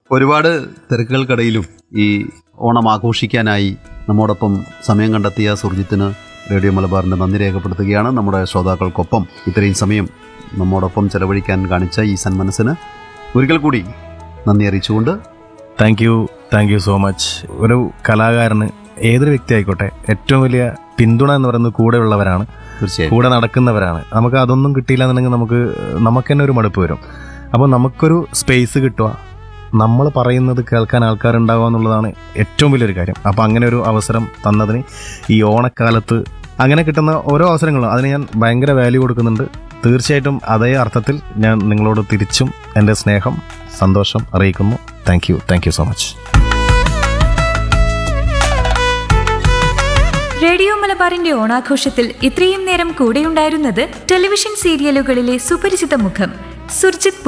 ഒരുപാട് തിരക്കുകൾക്കിടയിലും ഈ ഓണം ആഘോഷിക്കാനായി നമ്മോടൊപ്പം സമയം കണ്ടെത്തിയ സുർജിത്തിന് റേഡിയോ മലബാറിൻ്റെ നന്ദി രേഖപ്പെടുത്തുകയാണ് നമ്മുടെ ശ്രോതാക്കൾക്കൊപ്പം ഇത്രയും സമയം നമ്മോടൊപ്പം ചെലവഴിക്കാൻ കാണിച്ച ഈ സന്മനസ്സിന് ഒരിക്കൽ കൂടി നന്ദി അറിയിച്ചുകൊണ്ട് thank you thank you so much ഒരു കലാകാരന് ഏതൊരു വ്യക്തി ആയിക്കോട്ടെ ഏറ്റവും വലിയ പിന്തുണ എന്ന് പറയുന്നത് കൂടെയുള്ളവരാണ് തീർച്ചയായും കൂടെ നടക്കുന്നവരാണ് നമുക്ക് അതൊന്നും കിട്ടിയില്ല എന്നുണ്ടെങ്കിൽ നമുക്ക് നമുക്ക് തന്നെ ഒരു മടുപ്പ് വരും അപ്പോൾ നമുക്കൊരു സ്പേസ് കിട്ടുക നമ്മൾ പറയുന്നത് കേൾക്കാൻ ആൾക്കാരുണ്ടാവുക എന്നുള്ളതാണ് ഏറ്റവും വലിയൊരു കാര്യം അപ്പോൾ അങ്ങനെ ഒരു അവസരം തന്നതിന് ഈ ഓണക്കാലത്ത് അങ്ങനെ കിട്ടുന്ന ഓരോ അവസരങ്ങളും അതിന് ഞാൻ ഭയങ്കര വാല്യൂ കൊടുക്കുന്നുണ്ട് തീർച്ചയായിട്ടും അതേ അർത്ഥത്തിൽ ഞാൻ നിങ്ങളോട് തിരിച്ചും എൻ്റെ സ്നേഹം സന്തോഷം അറിയിക്കുന്നു thank you thank you so much radio മലബാറിന്റെ ഓണാഘോഷത്തിൽ ഇത്രയും നേരം കൂടെയുണ്ടായിരുന്നത് ടെലിവിഷൻ സീരിയലുകളിലെ സുപരിചിത മുഖം സുർജിത്